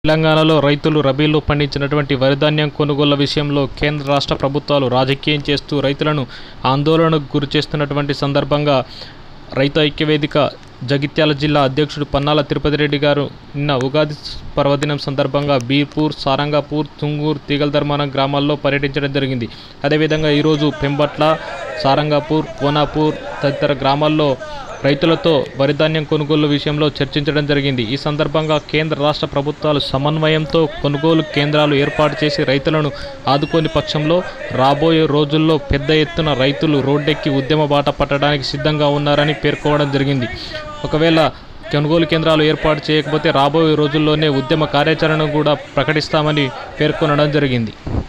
తెలంగాణలో రైతులు రబీలో పండించినటువంటి వరి ధాన్యం కొనుగోళ్ల విషయంలో కేంద్ర రాష్ట్ర ప్రభుత్వాలు రాజకీయం చేస్తూ రైతులను ఆందోళనకు గురి చేస్తున్నటువంటి సందర్భంగా రైతు ఐక్యవేదిక జగిత్యాల జిల్లా అధ్యక్షుడు పన్నాల తిరుపతి రెడ్డి గారు నిన్న ఉగాది పర్వదినం సందర్భంగా బీర్పూర్ సారంగాపూర్ తుంగూర్ తీగలధర్మానం గ్రామాల్లో పర్యటించడం జరిగింది అదేవిధంగా ఈరోజు పెంబట్ల సారంగాపూర్ కోనాపూర్ తదితర గ్రామాల్లో రైతులతో వరి ధాన్యం కొనుగోలు విషయంలో చర్చించడం జరిగింది ఈ సందర్భంగా కేంద్ర రాష్ట్ర ప్రభుత్వాలు సమన్వయంతో కొనుగోలు కేంద్రాలు ఏర్పాటు చేసి రైతులను ఆదుకోని పక్షంలో రాబోయే రోజుల్లో పెద్ద ఎత్తున రైతులు రోడ్డెక్కి ఉద్యమ బాట పట్టడానికి సిద్ధంగా ఉన్నారని పేర్కోవడం జరిగింది ఒకవేళ కొనుగోలు కేంద్రాలు ఏర్పాటు చేయకపోతే రాబోయే రోజుల్లోనే ఉద్యమ కార్యాచరణను కూడా ప్రకటిస్తామని పేర్కొనడం జరిగింది